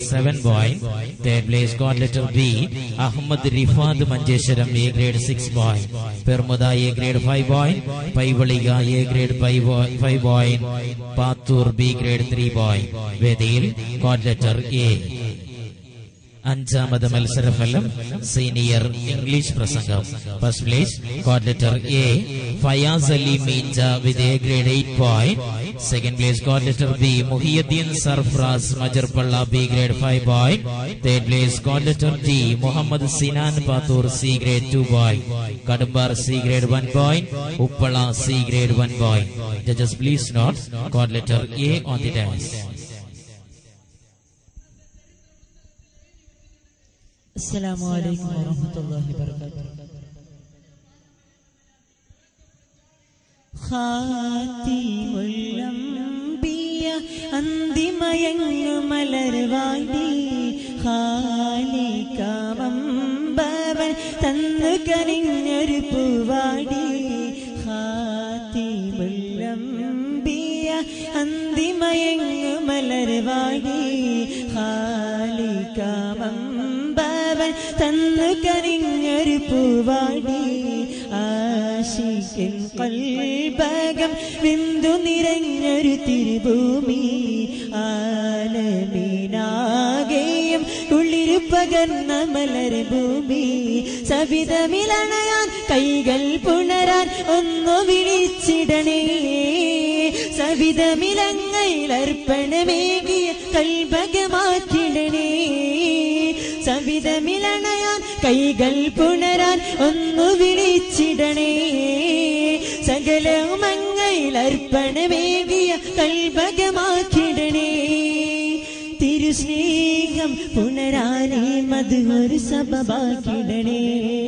seven point. Third place got letter B. Ahmad Rifad Manjesharam A grade six point. Permuda A grade five point. Paivaliga A grade five point. Five point. Patur B grade three point. Vedil got letter A. അഞ്ചാമത് മത്സരഫലം senior English പ്രസംഗം first place code letter A Fayas Ali Meenja with A grade eight point second place code letter B Muhiyuddeen Sarfraz Majirpalla B grade five point third place code letter D Muhammad Sinan Pathur C grade two point Kadambar C grade one point Uppala C grade one point judges please note code letter A on the dance السلام عليكم ورحمة الله وبركاته ഖാത്തിമുല്ലംബിയ അന്തിമയങ്ങു മലർവാടി ഹാലികാമമ്പവൻ തന്നു കനിഞ്ഞൊരു പൂവാടി ഖാത്തിമുല്ലംബിയ അന്തിമയങ്ങു മലർവാടി ഹാലികാമമ്പവൻ തന്നു കനിഞ്ഞൊരു പൂവാടി ആശിക്കൻ കൽബകം ബിന്ദു നിറഞ്ഞൊരു തിരുഭൂമി ആലമീനാകെയും കുളിരു പകർന്ന മലർ ഭൂമി സവിതമിലണയാൻ കൈകൾ പുണരാൻ ഒന്നു വിളിച്ചിടണേ സവിതമിലങ്ങയിലർപ്പണമേകിയ കൽഭകമാക്കിടണേ സവിതമിലണയാൻ കൈകൾ പുണരാൻ ഒന്നു വിളിച്ചിടണേ സകലമങ്ങയിലർപ്പണമേകിയ കൽഭകമാക്കിടണേ തിരുസ്നേഹം പുണരാനേ മത് ഒരു സഭമാക്കിടണേ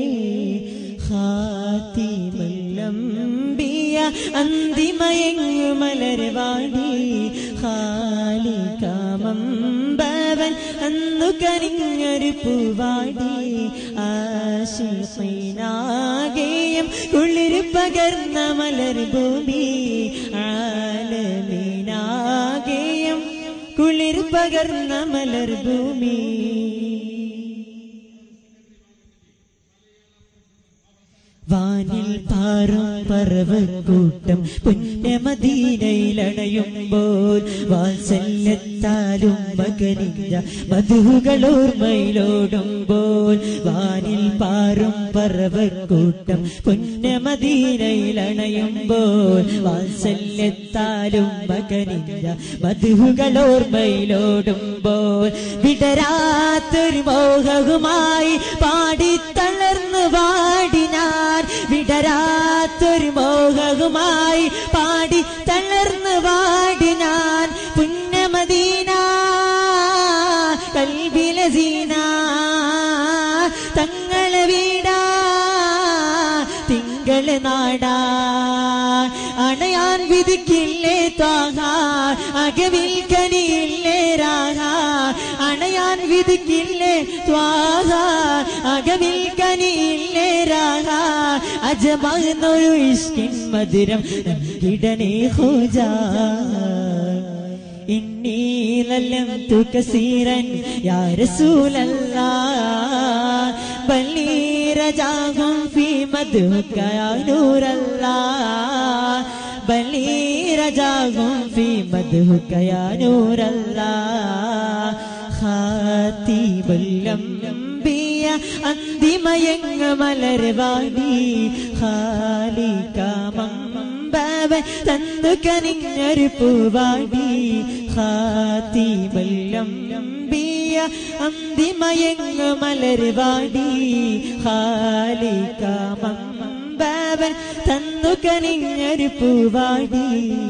ഹാത്തിമല്ലംബിയ അന്തിമയങ്ങു മലർവാടി ഹാലികാമമ്പവൻ അന്നു കനിഞ്ഞൊരു പൂവാടി ആശിനാകെയും കുളിര് പകർന്ന മലർ ഭൂമി ആലമീനാകെയും കുളിർ പകർന്ന മലർ ഭൂമി വാനിൽ പാറും പറവക്കൂട്ടം പുണ്യമദീനയിലണയുമ്പോൾ വാത്സല്യത്താലും മകനിഞ്ഞ മധുകളോർമയിലോടുമ്പോൾ വാനിൽ പാറും പറവക്കൂട്ടം പുണ്യമദീനയിലണയുമ്പോൾ വാത്സല്യത്താലും മകനിഞ്ഞ മധുകളോർമയിലോടുമ്പോൾ വിടരാത്തൊരു മോഹവുമായി പാടിത്തളർന്നു പാടിനാൻ വിടരാത്തൊരു മോഹവുമായി പാടി തളർന്നു പാടിനാൻ പുണ്യമദീന കൽബിലസീന തങ്ങളെ വീടാ തിങ്കള് നാടാ അണയാൻ വിധിക്കില്ലേ ത്വാഹ അകവിൽ കനിയില്ലേ രാഹ അണയാൻ വിധിക്കില്ലേ ത്വാഹ അകവിൽ കനിയില്ലേ രാഹ അജമാകുന്നൊരു ഇഷ്കിൻ മധുരം കിടനേ ഹോജാ إني للمت كثيرا يا رسول الله بل لي رجاهم في مدحك يا نور الله بل لي رجاهم في مدحك يا نور الله خاتم الأنبياء അന്തിമയങ്ങ മലർവാടി ഹാലികാമമ്പവൻ തന്നു കനിഞ്ഞൊരു പൂവാടി ഹാത്തിമല്ലം നമ്പിയ അന്തിമയങ്ങ മലർവാടി ഹാലികാമമ്പവൻ തന്നു കനിഞ്ഞൊരു പൂവാടി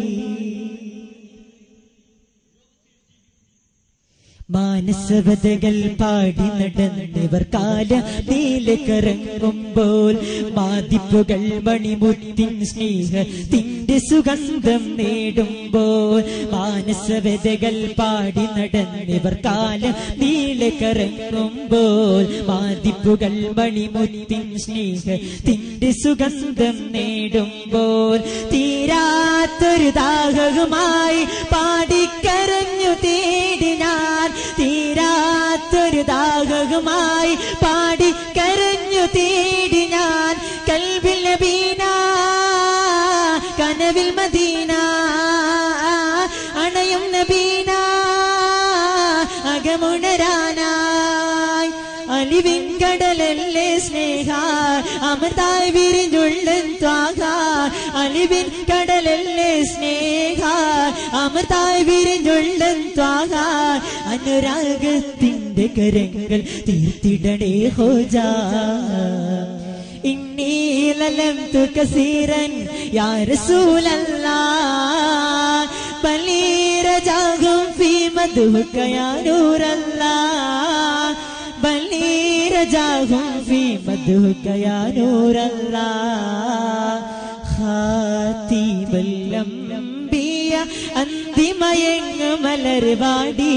മാനസവതകൾ പാടി നടന്നിവർ കാല നീലകറങ്ങുമ്പോൾ മാതിപ്പുകൾ മണിമുത്തിൻ സ്നേഹത്തിന്റെ സുഗന്ധം നേടുമ്പോൾ മാനസവതകൾ പാടി നടന്നിവർ കാല നീലകറങ്ങുമ്പോൾ മാതിപ്പുകൾ മണിമുത്തിൻ സ്നേഹത്തിന്റെ സുഗന്ധം നേടുമ്പോൾ തീരാത്തൊരു ദാഹവുമായി പാടിക്കരഞ്ഞു തേടിനാൻ തീരാ തീരാത്തൊരു ദാഹകമായി പാടി കരഞ്ഞു തേടി ഞാൻ കൽവിൽ നബീന കനവിൽ മദീന അണയും നബീന അകമുണരാനായി അലിവിൻ കടലല്ലേ സ്നേഹ അമൃതായി വിരിഞ്ഞുള്ളൻ ത്വാക അലിവിൻ കടലല്ലേ സ്നേഹ അമൃതായി വിരിഞ്ഞുള്ളൻ ത്വാക അനുരാഗത്തിന്റെ കരങ്ങൾ തീർത്തിടണേ ഹോജാ إني للمت كثيرا يا رسول الله بل لي رجاهم في مدحك يا نور الله بل لي رجاهم في مدحك يا نور الله خاتم الأنبياء അന്തിമയങ്ങ് മലർവാടി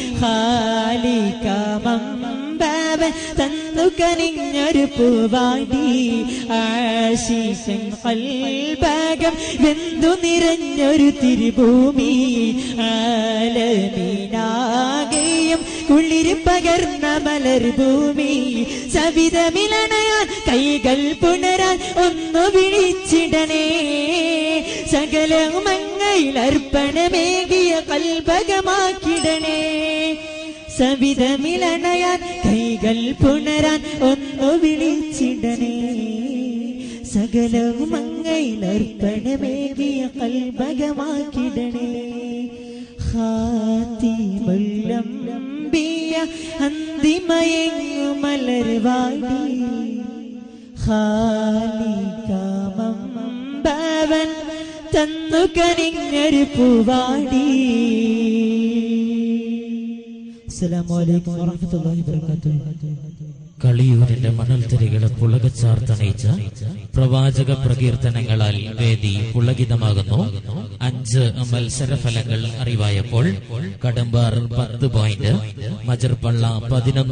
ഹാലികാമം ബാബൻ തന്നു കനിഞ്ഞൊരു പൂവാടി ആശീഷൻ കൽഭാഗം വെന്തു നിറഞ്ഞൊരു തിരുഭൂമി ആലമീനാകെയും കുളിര് പകർന്ന മലർഭൂമി സവിതമിലണയാൻ കൈകൾ പുണരാൻ ഒന്നു വിളിച്ചിടണേ സകലവും അങ്ങയിൽ അർപ്പണമേകിയ കൽഭകമാക്കിടണേ സവിധമിലണയാൻ കൈകൾ പുണരാൻ ഒന്നു വിളിച്ചിടണേ സകലവും അങ്ങയിൽ അർപ്പണമേകിയ കൽഭകമാക്കിടണേ ഹാത്തിമുല്ലം ബിയ അന്തിമയങ്ങു മലർവാടി ഹാലികാമം ഭവൻ തന്നു കനിഞ്ഞൊരു പൂവാടി അസ്സലാമു അലൈക്കും വറഹ്മത്തുള്ളാഹി വബറകാതുഹു കളിയൂരിന്റെ മണൽത്തിരികളെ പുളകച്ചാർത്തണയിച്ച പ്രവാചക പ്രകീർത്തനങ്ങളാൽ വേദി പുളകിതമാകുന്നു അഞ്ച് മത്സരഫലങ്ങൾ അറിവായപ്പോൾ കടമ്പാർ പത്ത് പോയിന്റ് മജർപ്പള്ള പതിനൊന്ന്